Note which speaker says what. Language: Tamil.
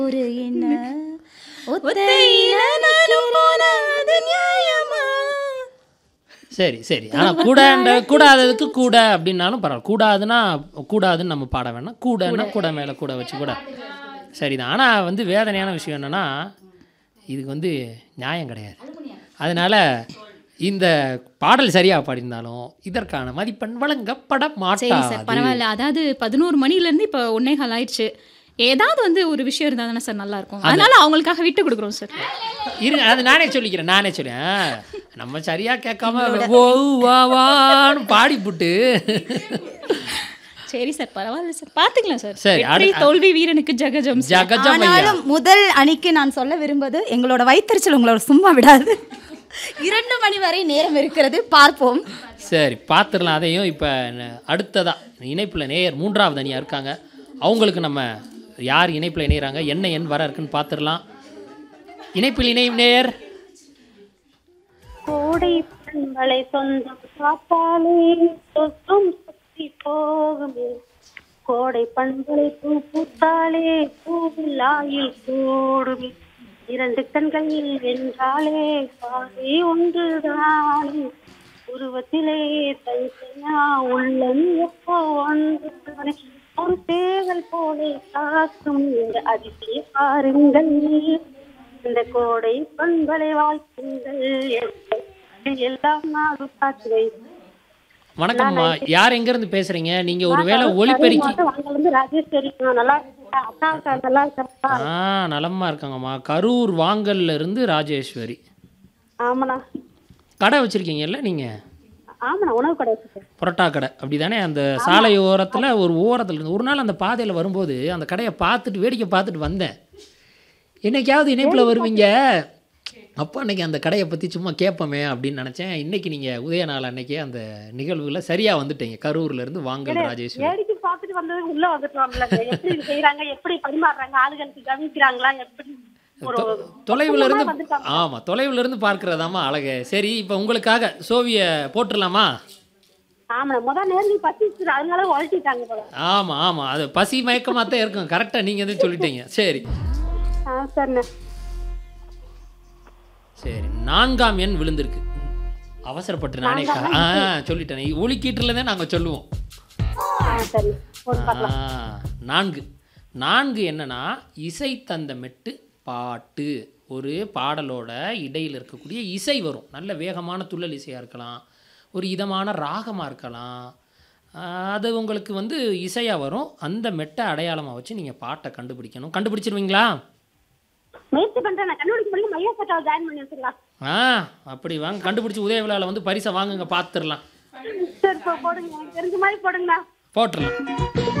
Speaker 1: ஒரு என்ன ஒத்தையில நானும் போனது நியாயமா
Speaker 2: சரி சரி ஆனால் கூடன்ற கூடாததுக்கு கூட அப்படின்னாலும் பரவாயில்ல கூடாதுன்னா கூடாதுன்னு நம்ம பாட வேணாம் கூடன்னா கூட மேலே கூட வச்சு கூட சரிதான் ஆனால் வந்து வேதனையான விஷயம் என்னென்னா இதுக்கு வந்து நியாயம் கிடையாது அதனால் இந்த பாடல் சரியாக பாடியிருந்தாலும் இதற்கான மதிப்பெண் வழங்கப்பட
Speaker 3: சரி சார்
Speaker 2: மாட்டாது
Speaker 3: பரவாயில்ல அதாவது பதினோரு மணிலேருந்து இப்போ ஒன்னே கால் ஆயிடுச்சு ஏதாவது வந்து ஒரு விஷயம் இருந்தால் தானே சார் நல்லா இருக்கும் அதனால அவங்களுக்காக விட்டு கொடுக்குறோம் சார்
Speaker 2: இரு அது நானே சொல்லிக்கிறேன் நானே சொல்லேன் நம்ம சரியா கேட்காம ஓ வா வான்னு பாடிப்புட்டு
Speaker 3: சரி சார் பரவாயில்ல சார் பார்த்துக்கலாம் சார்
Speaker 2: சரி,
Speaker 3: வெற்றி
Speaker 2: அடு-
Speaker 3: தோல்வி வீரனுக்கு ஜகஜம் சார்.
Speaker 2: ஜகஜம் ஐயா
Speaker 1: ஆனாலும் முதல் அணிக்கு நான் சொல்ல விரும்புவது எங்களோட வயிற்றுச்சல் உங்களோட சும்மா விடாது இரண்டு மணி வரை நேரம் இருக்கிறது பார்ப்போம்
Speaker 2: சரி பார்த்துடலாம் அதையும் இப்போ அடுத்ததா இணைப்பில் நேயர் மூன்றாவது அணியாக இருக்காங்க அவங்களுக்கு நம்ம யார் இணைப்பில் இணைகிறாங்க என்ன எண் வர இருக்குன்னு பார்த்துடலாம் இணைப்பில் இணையும் நேயர்
Speaker 4: கோடை பண்பலை சொந்தம் காத்தாலே சொத்தும் சுத்தி போகுமே கோடை பண்பலை பூ பூத்தாலே பூவில் ஆயில் கூடுமே இரண்டு கண்களில் வென்றாலே பாதை ஒன்றுதானே உருவத்திலே தனித்தனியா உள்ளம் எப்போ ஒன்றுதானே ஒரு சேவல் போலே காக்கும் இந்த அதிசய பாருங்கள் இந்த கோடை பண்பலை வாழ்த்துங்கள் எல்லாம் நாடு காற்றை
Speaker 2: வணக்கம்மா யார் எங்கேருந்து பேசுகிறீங்க நீங்கள் ஒரு வேளை ஒளிபெருக்கி
Speaker 4: வந்து ராஜேஸ்வரி நான் நல்லா இருக்கேன் அக்கா இருக்கா நல்லா இருக்கா
Speaker 2: ஆ நலமா இருக்காங்கம்மா கரூர் வாங்கல்ல இருந்து ராஜேஸ்வரி
Speaker 4: ஆமாண்ணா
Speaker 2: கடை வச்சுருக்கீங்கல்ல நீங்கள்
Speaker 4: ஆமாண்ணா உணவு கடை வச்சிருக்கேன்
Speaker 2: புரோட்டா கடை அப்படி தானே அந்த சாலை ஓரத்தில் ஒரு ஓரத்தில் இருந்து ஒரு நாள் அந்த பாதையில் வரும்போது அந்த கடையை பார்த்துட்டு வேடிக்கை பார்த்துட்டு வந்தேன் என்னைக்காவது இணைப்பில் வருவீங்க அப்போ அன்னைக்கு அந்த கடையை பற்றி சும்மா கேட்போமே அப்படின்னு நினச்சேன் இன்னைக்கு நீங்கள் உதய நாள் அன்னைக்கே அந்த நிகழ்வுல சரியாக வந்துட்டீங்க கரூர்ல இருந்து வாங்கல் ராஜேஸ்வரி
Speaker 4: வேடிக்கை பார்த்துட்டு வந்தது உள்ள வந்துட்டோம்ல எப்படி இது செய்யறாங்க எப்படி பரிமாறுறாங்க ஆளுகளுக்கு கவனிக்கிறாங்களா எப்படி ஒரு
Speaker 2: தொலைவில் இருந்து
Speaker 4: வந்துட்டாங்க.
Speaker 2: ஆமாம் தொலைவில் இருந்து பார்க்குறதாம்மா அழகு சரி இப்போ உங்களுக்காக சோவிய போட்டுடலாமா
Speaker 4: ஆமாண்ணா முதல் நேரம் பசிச்சு அதனால உழட்டிட்டாங்க போல
Speaker 2: ஆமாம் ஆமாம் அது பசி மயக்கமாக தான் இருக்கும் கரெக்டாக நீங்கள் தான் சொல்லிட்டீங்க சரி
Speaker 4: ஆ சரிண்ணே
Speaker 2: சரி நான்காம் எண் விழுந்திருக்கு அவசரப்பட்டு நானே கா- ஆ சொல்லிட்டேன் ஒலிக்கீட்டுல தான் நாங்கள் சொல்லுவோம்
Speaker 4: ஆ சரி போட்டு
Speaker 2: ஆ, நான்கு நான்கு என்னன்னா இசை தந்த மெட்டு பாட்டு ஒரு பாடலோட இடையில் இருக்கக்கூடிய இசை வரும் நல்ல வேகமான துள்ளல் இசையாக இருக்கலாம் ஒரு இதமான ராகமாக இருக்கலாம் ஆ, அது உங்களுக்கு வந்து இசையாக வரும் அந்த மெட்டை அடையாளமாக வச்சு நீங்கள் பாட்டை கண்டுபிடிக்கணும் கண்டுபிடிச்சிருவீங்களா
Speaker 4: முயற்சி பண்றேன் நான் கண்டுபிடிக்க முடியும் மையா சட்டாவை ஜாயின் பண்ணி வச்சிடலாம்
Speaker 2: ஆ அப்படி வாங்க கண்டுபிடிச்சி உதய விழாவில் வந்து பரிசை வாங்குங்க பார்த்துடலாம்
Speaker 4: சரி இப்போ போடுங்க எனக்கு தெரிஞ்ச மாதிரி போடுங்கண்ணா
Speaker 2: போட்டுடலாம்